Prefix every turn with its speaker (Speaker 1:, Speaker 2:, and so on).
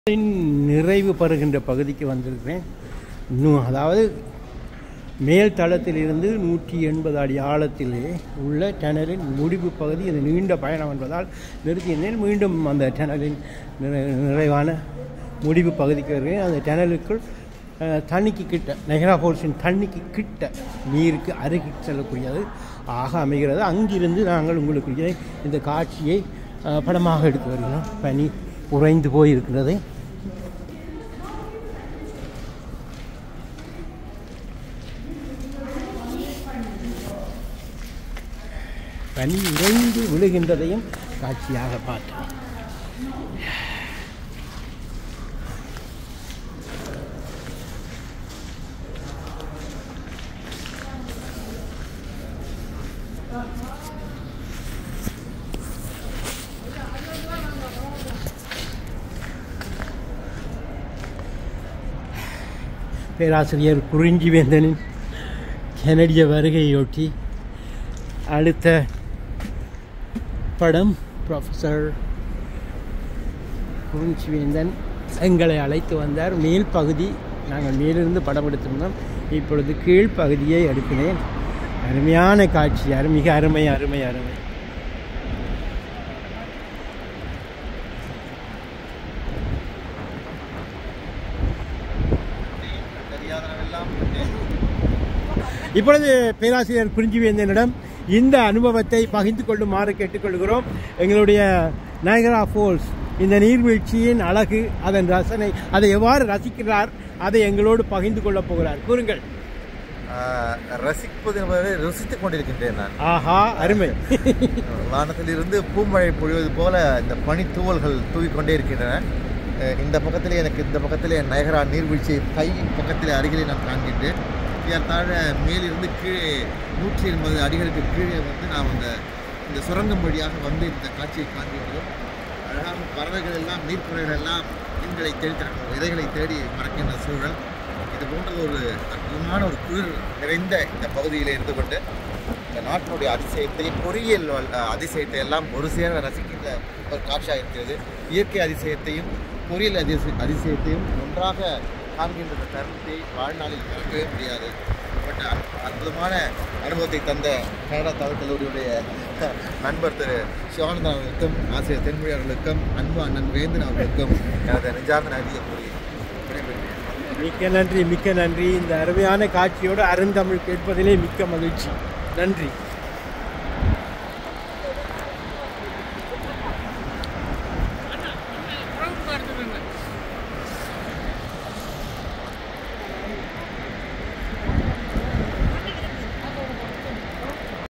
Speaker 1: நிறைவு பெறுகின்ற பகுதிக்கு வந்திருக்கிறேன் இன்னும் அதாவது மேல் தளத்திலிருந்து நூற்றி எண்பது அடி ஆழத்திலே உள்ள டனலின் முடிவு பகுதி இது நீண்ட பயணம் என்பதால் நிறுத்தியிருந்தேன் மீண்டும் அந்த டனலின் நிறை நிறைவான முடிவு பகுதிக்கு வருகிறேன் அந்த டனலுக்குள் அஹ், தண்ணிக்கு கிட்ட நெஹ்ரா ஃபோல்ஸின் தண்ணிக்கு கிட்ட நீருக்கு அருகில் செல்லக்கூடியது ஆக அமைகிறது அங்கிருந்து நாங்கள் உங்களுக்கு இந்த காட்சியை அஹ், படமாக எடுத்து வருகிறோம் பனி உறைந்து போயிருக்கிறது பனி உறைந்து விழுகின்றதையும் காட்சியாக பார்த்தோம் பேராசிரியர் குறிஞ்சிவேந்தனின் கனடிய வருகையொட்டி அடுத்த படம் ப்ரொஃபஸர் குறிஞ்சிவேந்தன் எங்களை அழைத்து வந்தார் மேல் பகுதி நாங்கள் மேலிருந்து படம் எடுத்திருந்தோம் இப்பொழுது கீழ் பகுதியை எடுக்கிறேன் அருமையான காட்சி அரு மிக அருமை அருமை அருமை இப்பொழுது பேராசிரியர் குறிஞ்சிவேந்தனிடம் இந்த அனுபவத்தை பகிர்ந்து கொள்ளுமாறு கேட்டுக்கொள்கிறோம் எங்களுடைய நயகரா ஃபால்ஸ் இந்த நீர்வீழ்ச்சியின் அழகு அதன் ரசனை அதை எவ்வாறு ரசிக்கிறார் அதை எங்களோடு பகிர்ந்து கொள்ளப் போகிறார் கூறுங்கள்
Speaker 2: ஆஹ், ரசிப்பது என்பதை ருசித்துக் கொண்டிருக்கின்றேன் நான்
Speaker 1: ஆஹா அருமை
Speaker 2: வானத்திலிருந்து பூமழை பொழிவது போல இந்த பனித்தூவல்கள் தூவிக்கொண்டே இருக்கின்றன அஹ், இந்த பக்கத்திலே எனக்கு இந்த பக்கத்திலே நயகரா நீர்வீழ்ச்சி கை பக்கத்திலே அருகிலே நான் காண்கின்றேன் ஏறத்தாழ மேலிருந்து கீழே நூற்றி எண்பது அடிகளுக்கு கீழே வந்து நாம் அந்த இந்த சுரங்கம் வழியாக வந்து இந்த காட்சியை காண்கின்றோம் அழகாக பறவைகள் எல்லாம் நீர்ப்பறவைகள் எல்லாம் மீன்களை தேடி தன் விதைகளை தேடி மறக்கின்ற சூழல் இது போன்ற ஒரு அற்புதமான ஒரு குளிர் நிறைந்த இந்த பகுதியில் இருந்து கொண்டு இந்த நாட்டினுடைய அதிசயத்தையும் பொறியியல் வல்- அஹ் அதிசயத்தை எல்லாம் ஒரு சேர ரசிக்கின்ற ஒரு காட்சியாக இருக்கிறது இயற்கை அதிசயத்தையும் பொறியியல் அதிசய அதிசயத்தையும் ஒன்றாக காண்கின்ற இந்த தருணத்தை வாழ்நாளில் மறக்கவே முடியாது பட் அற்புதமான அனுபவத்தை தந்த கனடா தமிழ் கல்லூரியுடைய நண்பர் திரு சிவானந்தன் அவர்களுக்கும் ஆசிரியர் தென்மொழி அவர்களுக்கும் அன்பு அண்ணன் வேந்தன் அவர்களுக்கும் எனது நெஞ்சார்ந்த நன்றியை கூறி விடைபெறுகிறேன்
Speaker 1: மிக்க நன்றி மிக்க நன்றி இந்த அருமையான காட்சியோடு அருந்தமிழ் கேட்பதிலே மிக்க மகிழ்ச்சி நன்றி